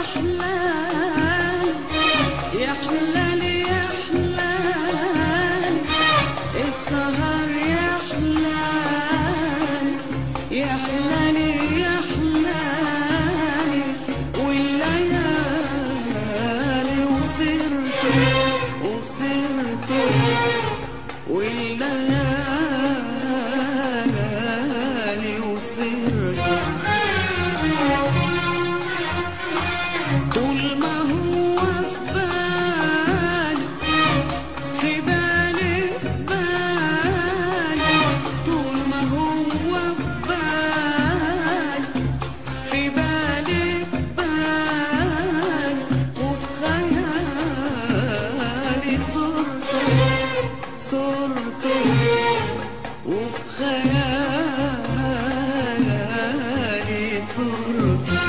حلال يا حلال يا حلال السهر يا حلال يا حلال يا حلال والليالي وصرت وصرت والليالي وصرت طول ما هو في بالي في بالي بالي طول ما هو في بالي في بالي بالي وبخيالي صرته صرته وبخيالي صرته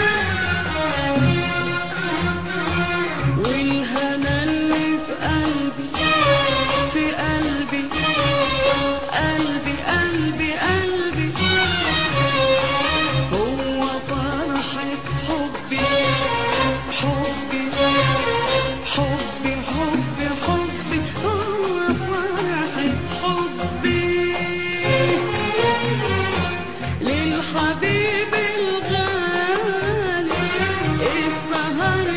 والهنا اللي في قلبي في قلبي قلبي قلبي قلبي هو فرحة حبي حبي حبي حبي حبي هو فرحة حبي للحبيب الغالي السهر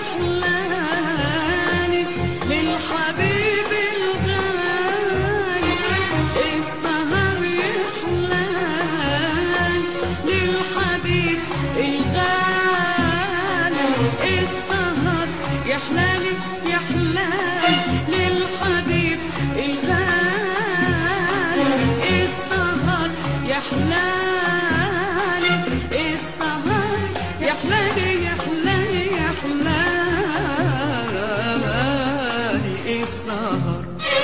يحلالي للحبيب الغالي السهر يحلالي للحبيب الغالي السهر يحلالي يحلالي للحبيب الغالي السهر يحلالي السهر يحلالي يحلالي يحلالي السهر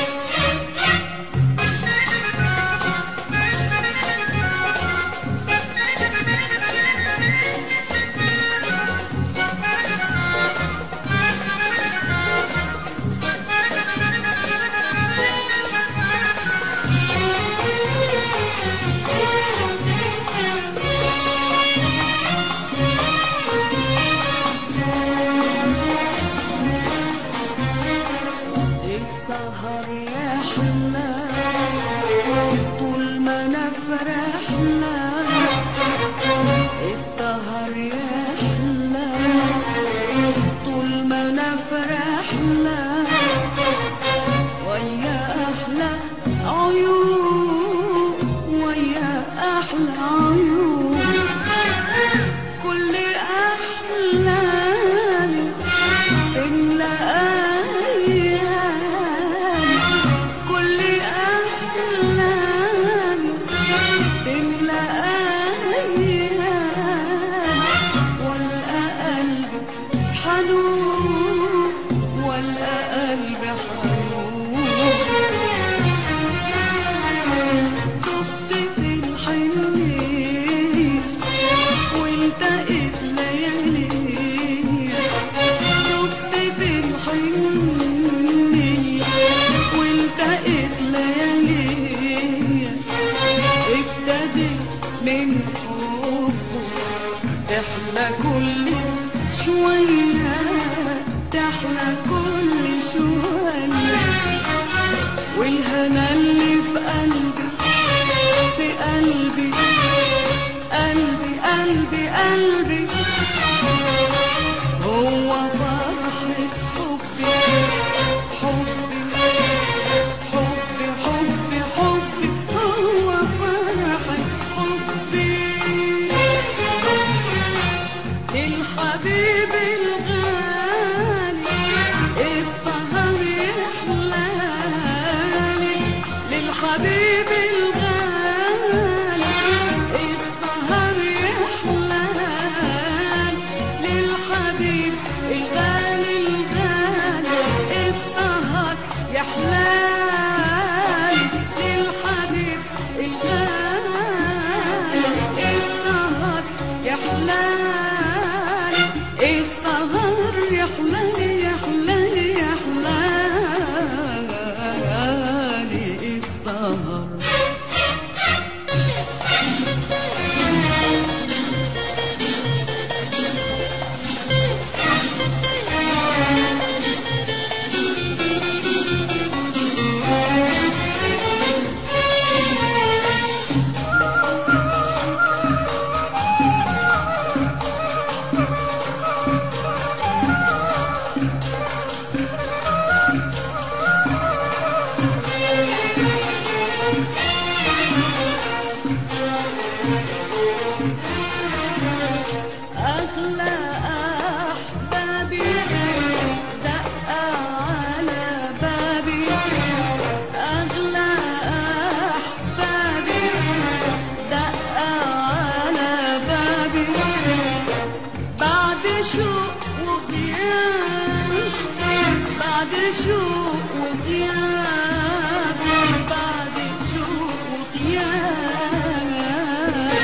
السهر يا حلال طول ما انا فرحنا السهر يا حلال طول ما انا فرحنا ويا احلى عيون ويا احلى عيون كل احلامي تملى ايامي كل احلامي تملى ايامي والقى قلبي حنون والقى قلبي حنون دبت في الحنين والتقيت ليالي دبت في الحنين والتقيت ليالي ابتدت من حبه تحلى كل شوية تحلى كل شوية والهنا اللي في قلبي في قلبي قلبي قلبي قلبي هو فرحة حبي حبي حبي حبي حبي هو فرحة حبي للحبيب الغالي السهر يحلالي للحبيب الغالي السهر يحلالي للحبيب الغالي الغالي السهر يحلالي للحبيب الغالي السهر يحلالي السهر يحلالي يحلالي يحلالي السهر بعد شوق وغياب بعد شوق وغياب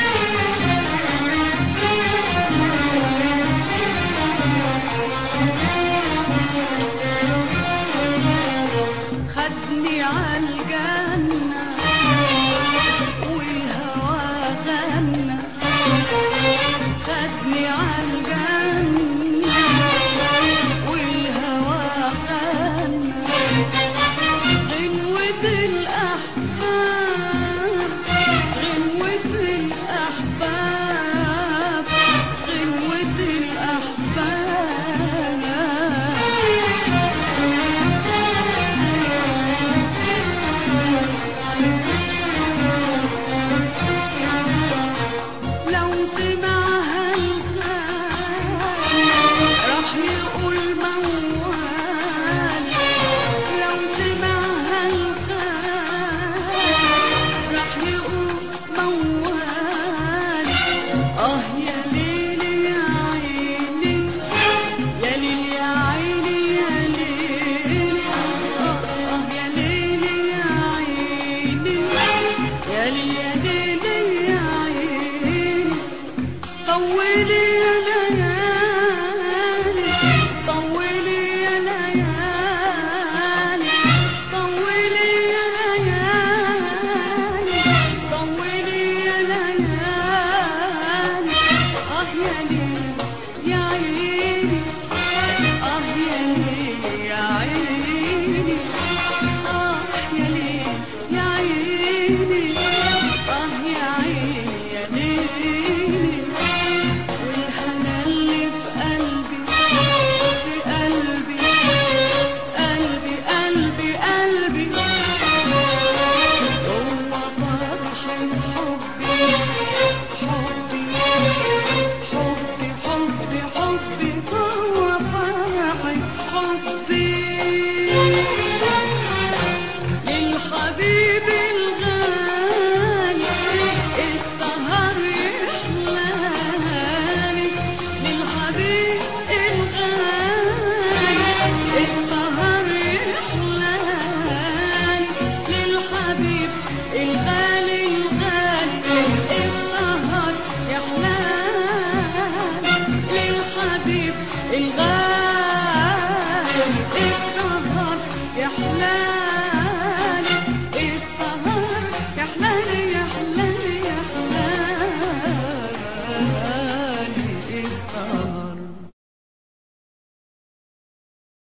خدني عالجنة والهوى غنى خدني عالجنة والهوى غنى غنوة الأحباب غنوة الأحباب غنوة الأحباب لو سمعها الغالي راح يقول موال لو سمعها الغالي راح يقول موال اه يا ليل يا عيني يا ليل يا عيني يا ليل اه آه يا ليل يا عيني يا ليل يا ليل يا عيني طولي يا ليالي طولي يا ليالي طولي يا ليالي طولي يا ليالي اه يا ليل يا عيني اه يا ليل يا عيني اه يا ليل يا عيني اه يا عيني يا ليلي والهنا اللي في قلبي في قلبي قلبي قلبي قلبي هو فرح حبي حبي حبي حبي حبي هو فرح حبي للحبيب الغالي السهر يحلالي للحبيب الغالي السهر يحلالي للحبيب الغالي الغالي السهر يحلالي للحبيب الغالي السهر يحلالي السهر يحلالي يحلالي يحلالي السهر